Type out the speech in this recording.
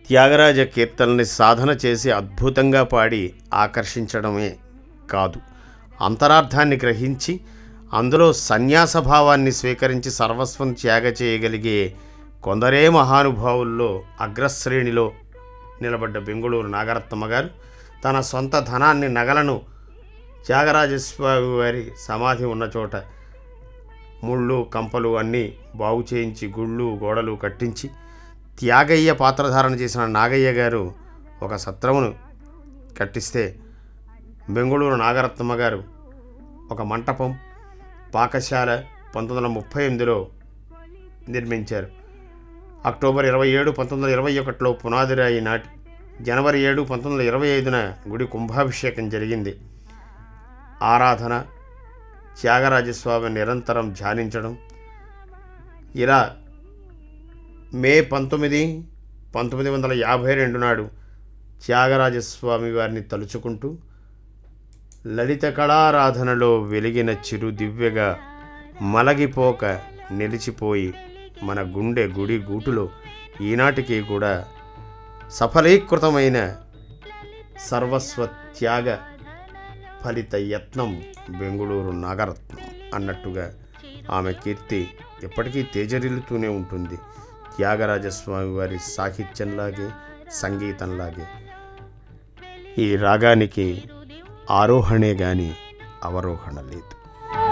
త్యాగరాజ కీర్తనల్ని సాధన చేసి అద్భుతంగా పాడి ఆకర్షించడమే కాదు అంతరార్థాన్ని గ్రహించి అందులో సన్యాస భావాన్ని స్వీకరించి సర్వస్వం త్యాగ చేయగలిగే కొందరే మహానుభావుల్లో అగ్రశ్రేణిలో నిలబడ్డ బెంగుళూరు నాగరత్నమ్మ గారు తన సొంత ధనాన్ని నగలను త్యాగరాజస్వామి వారి సమాధి ఉన్న చోట ముళ్ళు కంపలు అన్నీ బాగు చేయించి గుళ్ళు గోడలు కట్టించి త్యాగయ్య పాత్రధారణ చేసిన నాగయ్య గారు ఒక సత్రమును కట్టిస్తే బెంగుళూరు నాగరత్నమ్మ గారు ఒక మంటపం పాకశాల పంతొమ్మిది వందల ముప్పై ఎనిమిదిలో నిర్మించారు అక్టోబర్ ఇరవై ఏడు పంతొమ్మిది వందల ఇరవై ఒకటిలో పునాదిరాయి నాటి జనవరి ఏడు పంతొమ్మిది వందల ఇరవై ఐదున గుడి కుంభాభిషేకం జరిగింది ఆరాధన త్యాగరాజస్వామి నిరంతరం ధ్యానించడం ఇలా మే పంతొమ్మిది పంతొమ్మిది వందల యాభై రెండు నాడు త్యాగరాజస్వామి వారిని తలుచుకుంటూ లలిత కళారాధనలో వెలిగిన చిరు దివ్యగా మలగిపోక నిలిచిపోయి మన గుండె గుడి గూటులో ఈనాటికి కూడా సఫలీకృతమైన సర్వస్వ త్యాగ ఫలిత యత్నం బెంగుళూరు నాగరత్నం అన్నట్టుగా ఆమె కీర్తి ఎప్పటికీ తేజరిల్లుతూనే ఉంటుంది త్యాగరాజస్వామి వారి సాహిత్యంలాగే సంగీతంలాగే ఈ రాగానికి ఆరోహణే గాని అవరోహణ లేదు